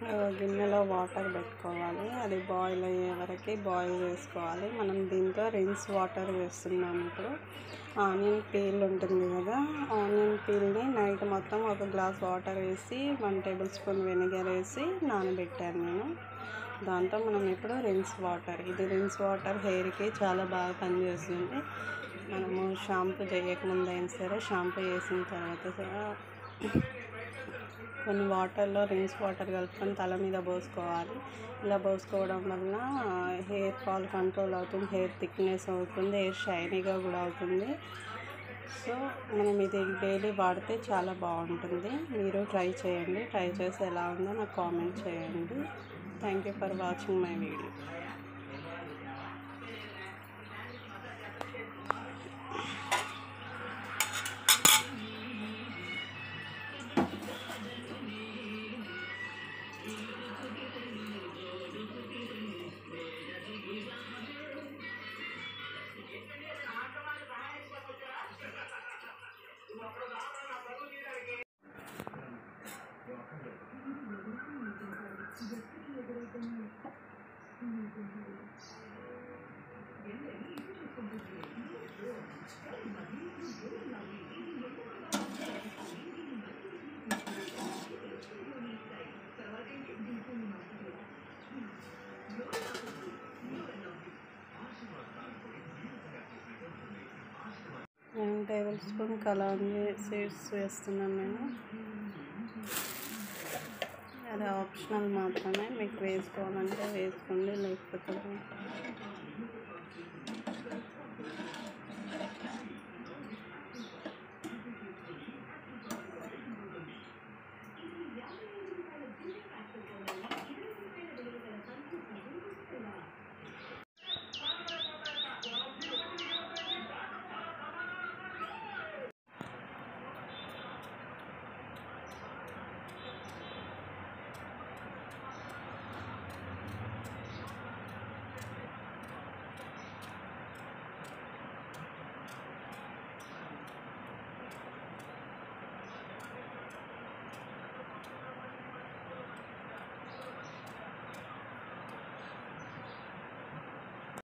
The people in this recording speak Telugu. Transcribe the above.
గిన్నెలో వాటర్ పెట్టుకోవాలి అది బాయిల్ అయ్యే వరకు బాయిల్ చేసుకోవాలి మనం దీంతో రిన్స్ వాటర్ వేస్తున్నాం ఇప్పుడు ఆనియన్ పీల్ ఉంటుంది కదా ఆనియన్ పీల్ని నైట్ మొత్తం ఒక గ్లాస్ వాటర్ వేసి వన్ టేబుల్ స్పూన్ వెనిగర్ వేసి నానబెట్టాను నేను దాంతో మనం ఇప్పుడు రిన్స్ వాటర్ ఇది రిన్స్ వాటర్ హెయిర్కి చాలా బాగా పనిచేస్తుంది మనము షాంపూ చేయకముందు అయినా సరే షాంపూ చేసిన తర్వాత సరే కొన్ని వాటర్లో రిన్స్ వాటర్ కలుపుకొని తల మీద పోసుకోవాలి ఇలా పోసుకోవడం వలన హెయిర్ ఫాల్ కంట్రోల్ అవుతుంది హెయిర్ థిక్నెస్ అవుతుంది హెయిర్ షైనీగా కూడా అవుతుంది సో మనం ఇది డైలీ వాడితే చాలా బాగుంటుంది మీరు ట్రై చేయండి ట్రై చేసి ఎలా ఉందో నాకు కామెంట్ చేయండి thank you for watching my video one tablespoon కలాంజీ సీడ్స్ వేస్తున్నాను నేను అది ఆప్షనల్ మాత్రమే మీకు వేసుకోవాలంటే వేసుకోండి లేకపోతే